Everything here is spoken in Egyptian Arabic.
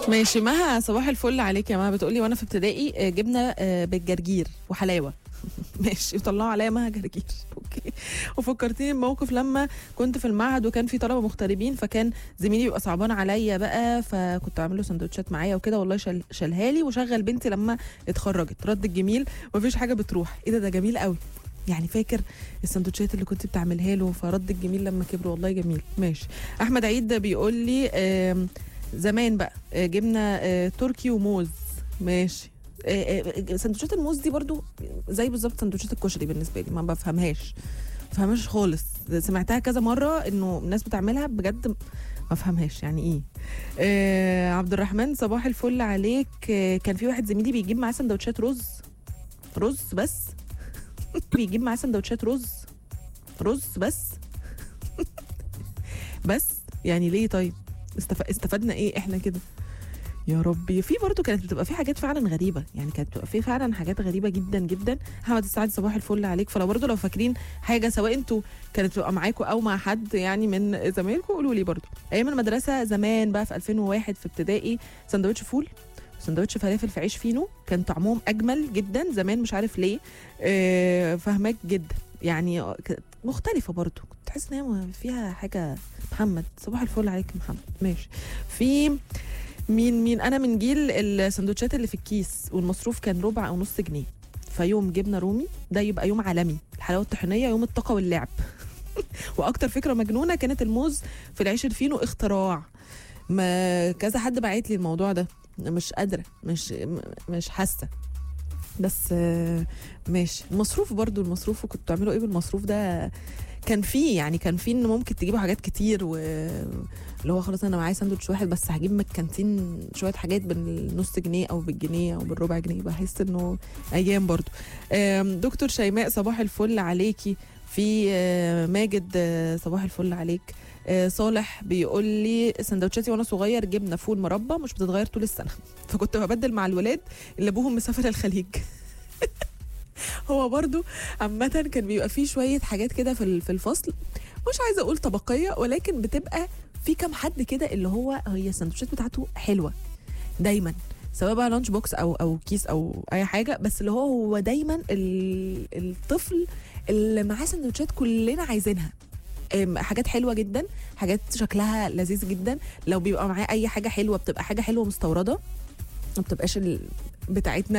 ماشي مها صباح الفل عليك يا مها بتقولي وانا في ابتدائي آه، جبنه آه، بالجرجير وحلاوه ماشي وطلعوا عليا مها جرجير اوكي وفكرتيني بموقف لما كنت في المعهد وكان في طلبه مغتربين فكان زميلي بيبقى صعبان عليا بقى فكنت عامل له سندوتشات معايا وكده والله شال شالها لي وشغل بنتي لما اتخرجت رد الجميل ومفيش حاجه بتروح ايه ده ده جميل قوي يعني فاكر السندوتشات اللي كنت بتعملها له فرد الجميل لما كبر والله جميل ماشي احمد عيد بيقول لي آم، زمان بقى آه، جبنا آه، تركي وموز ماشي آه، آه، سندوتشات الموز دي برضو زي بالظبط سندوتشات الكشري بالنسبه لي ما بفهمهاش ما بفهمهاش خالص سمعتها كذا مره انه الناس بتعملها بجد ما بفهمهاش يعني ايه آه عبد الرحمن صباح الفل عليك آه كان في واحد زميلي بيجيب معاه سندوتشات رز رز بس بيجيب معاه سندوتشات رز رز بس بس يعني ليه طيب استف... استفدنا ايه احنا كده يا ربي في برضه كانت بتبقى في حاجات فعلا غريبه يعني كانت بتبقى في فعلا حاجات غريبه جدا جدا احمد السعد صباح الفل عليك فلو برضه لو فاكرين حاجه سواء انتوا كانت بتبقى معاكم او مع حد يعني من زمايلكم قولوا لي برضه ايام المدرسه زمان بقى في 2001 في ابتدائي سندوتش فول سندوتش فلافل في عيش فينو كان طعمهم اجمل جدا زمان مش عارف ليه آه، فهماك جدا يعني كانت مختلفه برضه كنت تحس ان هي فيها حاجه محمد صباح الفل عليك يا محمد ماشي في مين مين انا من جيل السندوتشات اللي في الكيس والمصروف كان ربع او نص جنيه فيوم جبنه رومي ده يبقى يوم عالمي الحلاوه الطحينيه يوم الطاقه واللعب واكتر فكره مجنونه كانت الموز في العيش الفينو اختراع ما كذا حد بعت لي الموضوع ده مش قادره مش م- مش حاسه بس آه، ماشي المصروف برضو المصروف وكنتوا بتعملوا ايه بالمصروف ده كان فيه يعني كان فيه ان ممكن تجيبوا حاجات كتير و اللي هو خلاص انا معايا ساندوتش واحد بس هجيب من الكانتين شويه حاجات بالنص جنيه او بالجنيه او بالربع جنيه بحس انه ايام برضو آم، دكتور شيماء صباح الفل عليكي في آه، ماجد آه، صباح الفل عليك آه، صالح بيقول لي سندوتشاتي وانا صغير جبنه فول مربى مش بتتغير طول السنه فكنت ببدل مع الولاد اللي ابوهم مسافر الخليج هو برضو عامة كان بيبقى فيه شوية حاجات كده في ال- في الفصل مش عايزة أقول طبقية ولكن بتبقى في كام حد كده اللي هو هي السندوتشات بتاعته حلوة دايما سواء بقى لانش بوكس او او كيس او اي حاجه بس اللي هو هو دايما ال- الطفل اللي معاه سندوتشات كلنا عايزينها أم، حاجات حلوه جدا حاجات شكلها لذيذ جدا لو بيبقى معاه اي حاجه حلوه بتبقى حاجه حلوه مستورده ما بتبقاش ال- بتاعتنا